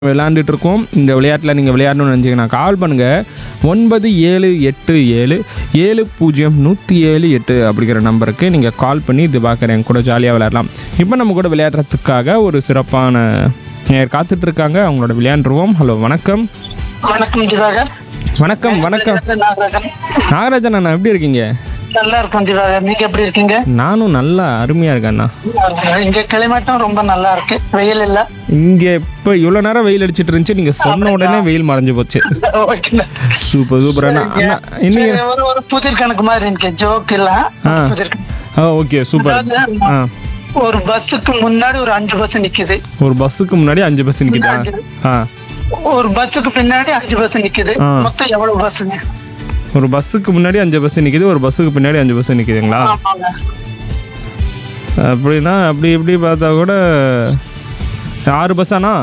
விளையாண்டுட்டு இருக்கோம் இந்த விளையாட்டில் நீங்கள் விளையாடணும்னு நினச்சிங்கன்னா கால் பண்ணுங்கள் ஒன்பது ஏழு எட்டு ஏழு ஏழு பூஜ்ஜியம் நூற்றி ஏழு எட்டு அப்படிங்கிற நம்பருக்கு நீங்கள் கால் பண்ணி இது பார்க்குறேன் என் கூட ஜாலியாக விளையாடலாம் இப்போ நம்ம கூட விளையாடுறதுக்காக ஒரு சிறப்பான நேர் காத்துட்டு இருக்காங்க அவங்களோட விளையாண்டுருவோம் ஹலோ வணக்கம் வணக்கம் திவாகர் வணக்கம் வணக்கம் நாகராஜன் நாகராஜன் அண்ணா எப்படி இருக்கீங்க நல்லா இருக்கும் திவாகர் நீங்க எப்படி இருக்கீங்க நானும் நல்லா அருமையாக இருக்கேன் அண்ணா இங்க கிளைமேட்டும் ரொம்ப நல்லா இருக்கு வெயில் இல்ல இங்கே இப்போ இவ்வளோ நேரம் வெயில் அடிச்சிட்டு இருந்துச்சு நீங்கள் சொன்ன உடனே வெயில் மறைஞ்சு போச்சு ஓகேண்ணா. சூப்பர் சூப்பர் அண்ணா அண்ணா இன்னைக்கு சரி, ஒரு ஒரு புதிர் கணக்கு மாதிரி எனக்கு ஜோக் இல்ல ஆ. புதிர் கணக்கு. ஆ ஓகே சூப்பர் ஆ ஒரு பஸ்ஸுக்கு முன்னாடி ஒரு அஞ்சு பஸ் நிக்குது ஒரு பஸ்ஸுக்கு முன்னாடி அஞ்சு பஸ் நிற்கிதா ஆ ஒரு பஸ்ஸுக்கு பின்னாடி அஞ்சு பஸ் நிக்குது ஆ. மொத்தம் எவ்வளவு பஸ்ஸுங்க ஒரு பஸ்ஸுக்கு முன்னாடி அஞ்சு பஸ் நிற்கிது ஒரு பஸ்ஸுக்கு பின்னாடி அஞ்சு பஸ் நிற்கிதுங்களா ஆமாங்க அப்படின்னா அப்படி இப்படி பார்த்தா கூட ஆறு பஸ்ஸாண்ணா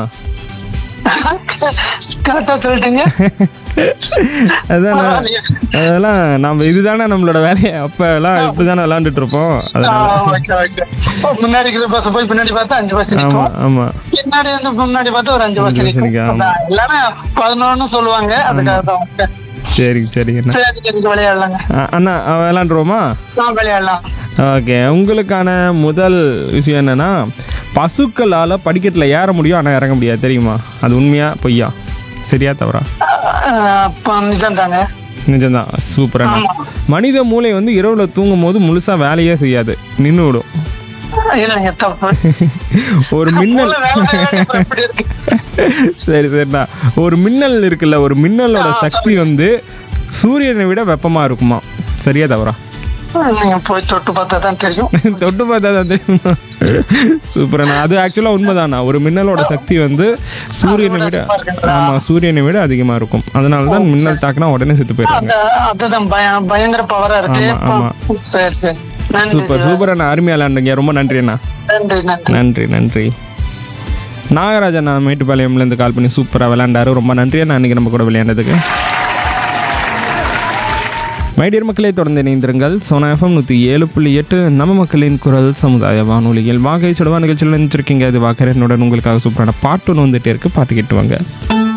கரெக்டா சொல்லிட்டீங்க அதான் நான்- பரவாயில்லையே. அதெல்லாம் நம்ம இதுதானே நம்மளோட வேலையை அப்போ எல்லாம் இப்படி தானே விளாண்டுட்டு இருப்போம் ஆ, அதனால ஓகே, ஓகே. முன்னாடி இருக்கிற பஸ் போய் பின்னாடி பார்த்தா அஞ்சு பஸ் நிக்கும் ஆமாம் ஆமாம் பின்னாடி வந்து முன்னாடி பார்த்தா ஒரு அஞ்சு பஸ் அஞ்சு bus நிக்கும் நிக்கும், ஆமா. இல்லைன்னா பதினொன்னு சொல்லுவாங்க அதுக்காக தான் ஓகே. சரி சரிங்கண்ணா சரி சரி விளையாடலாங்க ஆ, அண்ணா ஆ, விளாண்டுருவோமா நான் விளையாடலாம் ஓகே உங்களுக்கான முதல் விஷயம் என்னன்னா பசுக்களால் படிக்கட்டில் ஏற முடியும் ஆனால் இறங்க முடியாது தெரியுமா அது உண்மையா பொய்யா சரியா தவறா ஆஹ் அப்ப நிஜம் தாங்க நிஜம்தான் சூப்பரான ஆமா மனித மூளை வந்து இரவுல தூங்கும் போது முழுசா வேலையே செய்யாது நின்று விடும் இல்லைங்க தப்பு ஒரு மின்னல் மூளை வேலை செய்யாட்டி அப்புறம் எப்படி இருக்கு சரி சரிண்ணா ஒரு மின்னல் இருக்குல்ல ஒரு மின்னலோட சக்தி வந்து சூரியனை விட வெப்பமா இருக்குமா சரியா தவறா நீங்க போய் தொட்டு பார்த்தா தான் தெரியும் தொட்டு பார்த்தா தான் தெரியுமா சூப்பராண்ணா அது ஆக்சுவலாக உண்மைதாண்ணா ஒரு மின்னலோட சக்தி வந்து சூரியனை விட ஆமா சூரியனை விட அதிகமா இருக்கும் அதனால தான் மின்னல் தாக்குனா உடனே செத்து போயிடுறாங்க அந்த அதுதான் பய- பயங்கர பவரா இருக்கு ஆமா, சரி சரி நன்றி சூப்பர் சூப்பர் அண்ணா அருமையா விளாண்டுங்க ரொம்ப நன்றி அண்ணா நன்றி நன்றி நன்றி நன்றி நாகராஜ் அண்ணா மேட்டுப்பாளையம்லேருந்து கால் பண்ணி சூப்பராக விளையாண்டாரு ரொம்ப நன்றி அண்ணா அன்றைக்கி நம்ம கூட விளையாண்டதுக்கு மைடியர் மக்களே தொடர்ந்து இணைந்திருங்கள் சோனா எஃப்எம் நூற்றி ஏழு புள்ளி எட்டு நம்ம மக்களின் குரல் சமுதாய வானொலியில் வாகை சுடவா நிகழ்ச்சியில் நினைச்சிருக்கீங்க அது வாக்கரனுடன் உங்களுக்காக சூப்பரான பாட்டு ஒன்று வந்துட்டே இருக்கு பாட்டு கேட்டுவாங்க